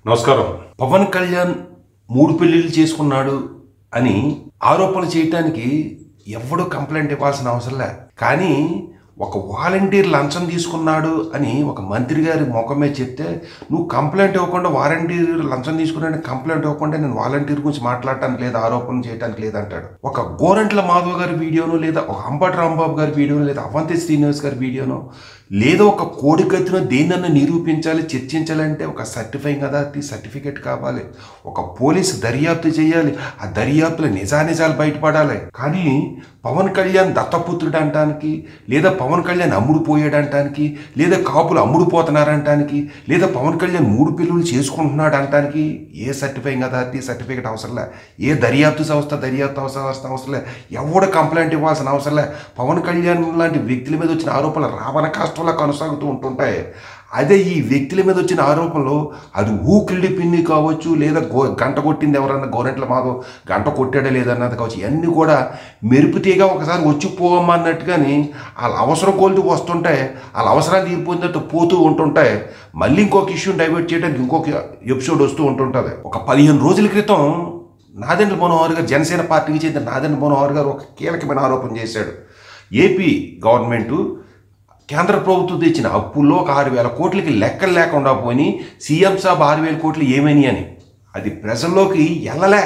నమస్కారం పవన్ కళ్యాణ్ మూడు పెళ్లిళ్ళు చేసుకున్నాడు అని ఆరోపణలు చేయటానికి ఎవడు కంప్లైంట్ ఇవ్వాల్సిన అవసరం లే కానీ ఒక వాలంటీర్ లంచం తీసుకున్నాడు అని ఒక మంత్రి గారి ముఖమే చెప్తే నువ్వు కంప్లైంట్ ఇవ్వకుండా వాలంటీర్ లంచం తీసుకున్నాడని కంప్లైంట్ ఇవ్వకుండా నేను వాలంటీర్ గురించి మాట్లాడటానికి లేదు ఆరోపణ చేయడానికి లేదంటాడు ఒక గోరంట్ల మాధవ్ గారి వీడియోను లేదా ఒక అంబటి రాంబాబు గారి వీడియోను లేదా అవంతి శ్రీనివాస్ గారి వీడియోను లేదా ఒక కోడికత్తున దేన్నన్నా నిరూపించాలి చర్చించాలంటే ఒక సర్టిఫైయింగ్ అథారిటీ సర్టిఫికేట్ కావాలి ఒక పోలీసు దర్యాప్తు చేయాలి ఆ దర్యాప్తులో నిజానిజాలు బయటపడాలి కానీ పవన్ కళ్యాణ్ దత్తపుత్రుడు అంటానికి లేదా పవన్ కళ్యాణ్ అమ్ముడు పోయాడంటానికి లేదా కాపులు అమ్ముడు పోతున్నారంటానికి లేదా పవన్ కళ్యాణ్ మూడు పిల్లలు చేసుకుంటున్నాడు అంటానికి ఏ సర్టిఫైయింగ్ అథారిటీ సర్టిఫికేట్ అవసరం లే ఏ దర్యాప్తు సంస్థ దర్యాప్తు అవసరం అవసరం లే ఎవడు కంప్లైంట్ ఇవ్వాల్సిన అవసరం లే పవన్ కళ్యాణ్ లాంటి వ్యక్తుల మీద వచ్చిన ఆరోపణలు రావణ కష్టంలా కొనసాగుతూ ఉంటుంటాయి అదే ఈ వ్యక్తుల మీద వచ్చిన ఆరోపణలు అది ఊకిల్డి పిన్ని కావచ్చు లేదా గో గంట కొట్టింది ఎవరన్నా గోరెంట్ల మాధవ్ గంట కొట్టాడా లేదన్నది కావచ్చు ఇవన్నీ కూడా మెరుపుతీగా ఒకసారి వచ్చి పోవమ్మా అన్నట్టుగాని వాళ్ళ అవసరం కోల్తూ వస్తుంటాయి వాళ్ళ అవసరాలు తీరిపోయినట్టు పోతూ ఉంటుంటాయి మళ్ళీ ఇంకొక ఇష్యూని డైవర్ట్ చేయడానికి ఇంకొక ఎపిసోడ్ వస్తూ ఉంటుంటుంది ఒక పదిహేను రోజుల క్రితం నాదెండ్ల మనోహర్ గారు జనసేన పార్టీకి చెందిన నాదెండ్ల మనోహర్ గారు ఒక కీలకమైన ఆరోపణ చేశాడు ఏపీ గవర్నమెంటు కేంద్ర ప్రభుత్వం తెచ్చిన అప్పుల్లో ఒక ఆరు వేల కోట్లకి లెక్కలు లేకుండా పోయి సీఎం సాబ్ ఆరు వేల కోట్లు ఏమని అని అది ప్రజల్లోకి వెళ్ళలే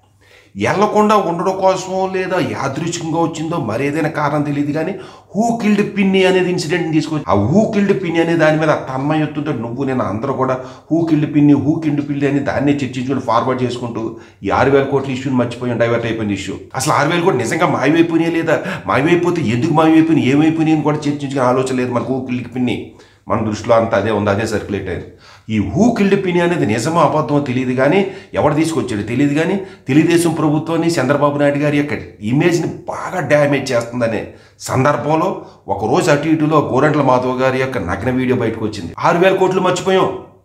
వెళ్ళకుండా ఉండడం కోసం లేదా యాదృచ్ఛికంగా వచ్చిందో మరేదైనా కారణం తెలియదు కానీ హూ కిల్డ్ పిన్ని అనేది ఇన్సిడెంట్ తీసుకొచ్చి ఆ హూ కిల్డ్ పిన్ని అనే దాని మీద తన్మయత్తుతో నువ్వు నేను అందరూ కూడా హూ కిల్డ్ పిన్ని హూ కిల్డ్ పిల్లి అని దాన్నే చర్చించుకుని ఫార్వర్డ్ చేసుకుంటూ ఈ ఆరు వేల కోట్ల ఇష్యూని మర్చిపోయి డైవర్ట్ అయిపోయింది ఇష్యూ అసలు ఆరు వేల కోట్లు నిజంగా మాయమైపోయినాయి లేదా మాయమైపోతే ఎందుకు మాయమైపోయినాయి ఏమైపోయినాయి అని కూడా చర్చించుకునే ఆలోచన లేదు మనకు హూ కిల్డ్ పిన్ని మన దృష్టిలో అంతా అదే ఉంది అదే సర్క్యులేట్ అయింది ఈ హూ కిల్డ్ పిని అనేది నిజమో అబద్ధమో తెలియదు కానీ ఎవరు తీసుకొచ్చాడు తెలియదు కానీ తెలుగుదేశం ప్రభుత్వాన్ని చంద్రబాబు నాయుడు గారి యొక్క ఇమేజ్ని బాగా డ్యామేజ్ చేస్తుందనే సందర్భంలో ఒక రోజు అటు ఇటులో గోరంట్ల మాధవ్ గారి యొక్క నగ్న వీడియో బయటకు వచ్చింది ఆరు వేల కోట్లు మర్చిపోయాం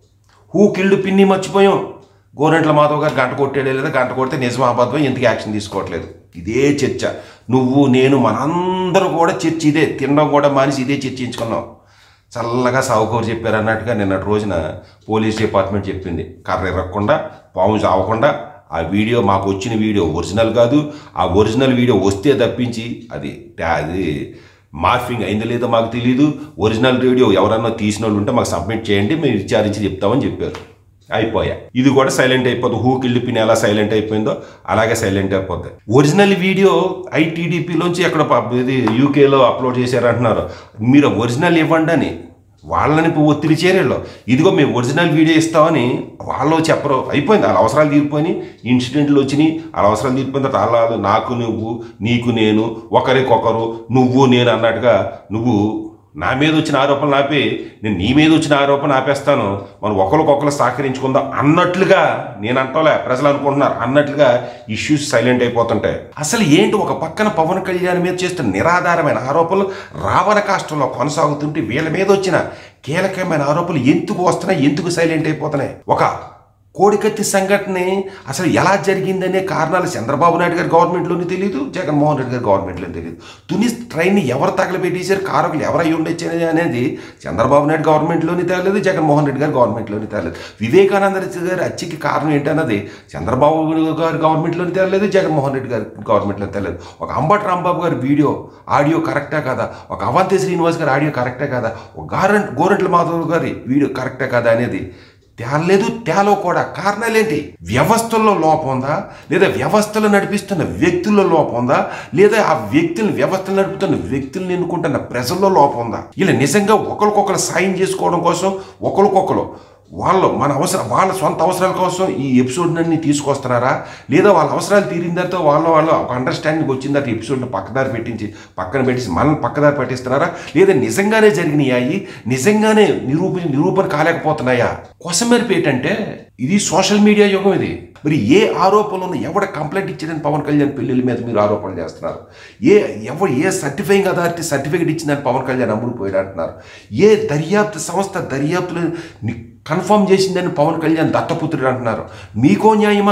హూ కిల్డ్ పిన్ని మర్చిపోయాం గోరంట్ల మాధవ్ గారు గంట కొట్టాడే లేదా గంట కొడితే నిజమో అబద్ధం ఎందుకు యాక్షన్ తీసుకోవట్లేదు ఇదే చర్చ నువ్వు నేను మనందరూ కూడా చర్చ ఇదే తినడం కూడా మానేసి ఇదే చర్చించుకున్నాం చల్లగా సావుకూరు చెప్పారు అన్నట్టుగా నిన్నటి రోజున పోలీస్ డిపార్ట్మెంట్ చెప్పింది కర్ర ఇరగకుండా పాము చావకుండా ఆ వీడియో మాకు వచ్చిన వీడియో ఒరిజినల్ కాదు ఆ ఒరిజినల్ వీడియో వస్తే తప్పించి అది అది మార్ఫింగ్ అయిందో లేదో మాకు తెలియదు ఒరిజినల్ వీడియో ఎవరన్నా తీసిన వాళ్ళు ఉంటే మాకు సబ్మిట్ చేయండి మేము విచారించి చెప్తామని చెప్పారు అయిపోయా ఇది కూడా సైలెంట్ అయిపోతుంది హూ కిల్డ్ పిన్ ఎలా సైలెంట్ అయిపోయిందో అలాగే సైలెంట్ అయిపోద్ది ఒరిజినల్ వీడియో ఐటీడీపీలోంచి ఎక్కడ ప- ఇది యూకేలో అప్లోడ్ చేశారంటున్నారు మీరు ఒరిజినల్ ఇవ్వండి అని వాళ్ళని ఇప్పుడు ఒత్తిడి చేరేళ్ళు ఇదిగో మేము ఒరిజినల్ వీడియో ఇస్తామని వాళ్ళు చెప్పరు అయిపోయింది వాళ్ళ అవసరాలు తీరిపోయి ఇన్సిడెంట్లు వచ్చినాయి వాళ్ళ అవసరాలు తీరిపోయిన తర్వాత వాళ్ళ వాళ్ళు నాకు నువ్వు నీకు నేను ఒకరికొకరు నువ్వు నేను అన్నట్టుగా నువ్వు నా మీద వచ్చిన ఆరోపణలు ఆపి నేను నీ మీద వచ్చిన ఆరోపణ ఆపేస్తాను మనం ఒకరికొకరు సహకరించుకుందాం అన్నట్లుగా నేను అంటలే ప్రజలు అనుకుంటున్నారు అన్నట్లుగా ఇష్యూస్ సైలెంట్ అయిపోతుంటాయి అసలు ఏంటి ఒక పక్కన పవన్ కళ్యాణ్ మీద చేస్తున్న నిరాధారమైన ఆరోపణలు రావణ కాష్టంలో కొనసాగుతుంటే వీళ్ళ మీద వచ్చిన కీలకమైన ఆరోపణలు ఎందుకు వస్తున్నాయి ఎందుకు సైలెంట్ అయిపోతున్నాయి ఒక కోడికత్తి సంఘటన అసలు ఎలా జరిగిందనే కారణాలు చంద్రబాబు నాయుడు గారి గవర్నమెంట్లోని తెలియదు జగన్మోహన్ రెడ్డి గారి గవర్నమెంట్లో తెలియదు తుని ట్రైన్ని ఎవరు తగలబెట్టేశారు కారకులు ఎవరై ఉండొచ్చు అనేది చంద్రబాబు నాయుడు గవర్నమెంట్లోని తేలేదు జగన్మోహన్ రెడ్డి గారి గవర్నమెంట్లోని తేలేదు వివేకానంద రెడ్డి గారి హత్యకి కారణం ఏంటన్నది చంద్రబాబు గారి గవర్నమెంట్లోని తేలేదు జగన్మోహన్ రెడ్డి గారి గవర్నమెంట్లో తేలేదు ఒక అంబటి రాంబాబు గారి వీడియో ఆడియో కరెక్టా కదా ఒక అవంతి శ్రీనివాస్ గారి ఆడియో కరెక్టే కదా ఒక గారెంట్ గోరెంట్ల మాధవ్ గారి వీడియో కరెక్టే కదా అనేది తేలలేదు తేలో కూడా కారణాలేంటి వ్యవస్థల్లో లోపం ఉందా లేదా వ్యవస్థలు నడిపిస్తున్న వ్యక్తుల్లో లోపం ఉందా లేదా ఆ వ్యక్తులను వ్యవస్థలు నడుపుతున్న వ్యక్తులను ఎన్నుకుంటున్న ప్రజల్లో లోపం ఉందా ఇలా నిజంగా ఒకరికొకరు సాయం చేసుకోవడం కోసం ఒకరికొకరు వాళ్ళు మన అవసరం వాళ్ళ సొంత అవసరాల కోసం ఈ ఎపిసోడ్ అన్ని తీసుకొస్తున్నారా లేదా వాళ్ళ అవసరాలు తీరిన తర్వాత వాళ్ళ వాళ్ళ ఒక అండర్స్టాండింగ్ వచ్చిన తర్వాత ఎపిసోడ్ని పక్కదారి పెట్టించి పక్కన పెట్టేసి మనల్ని పక్కదారి పట్టిస్తున్నారా లేదా నిజంగానే జరిగినాయి నిజంగానే నిరూపణ నిరూపణ కాలేకపోతున్నాయా కొసమెరుపు ఏంటంటే ఇది సోషల్ మీడియా యుగం ఇది మరి ఏ ఆరోపణలను ఎవడ కంప్లైంట్ ఇచ్చిందని పవన్ కళ్యాణ్ పెళ్లిళ్ళ మీద మీరు ఆరోపణలు చేస్తున్నారు ఏ ఎవరు ఏ సర్టిఫైయింగ్ అథారిటీ సర్టిఫికేట్ ఇచ్చిందని పవన్ కళ్యాణ్ అమ్ముడు పోయాడు అంటున్నారు ఏ దర్యాప్తు సంస్థ దర్యాప్తులు కన్ఫర్మ్ చేసిందని పవన్ కళ్యాణ్ దత్తపుత్రుడు అంటున్నారు మీకో న్యాయమా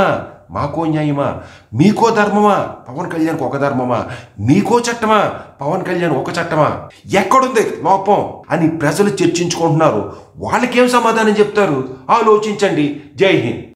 మాకో న్యాయమా మీకో ధర్మమా పవన్ కళ్యాణ్కి ఒక ధర్మమా మీకో చట్టమా పవన్ కళ్యాణ్ ఒక చట్టమా ఎక్కడుంది లోపం అని ప్రజలు చర్చించుకుంటున్నారు వాళ్ళకేం సమాధానం చెప్తారు ఆలోచించండి జై హింద్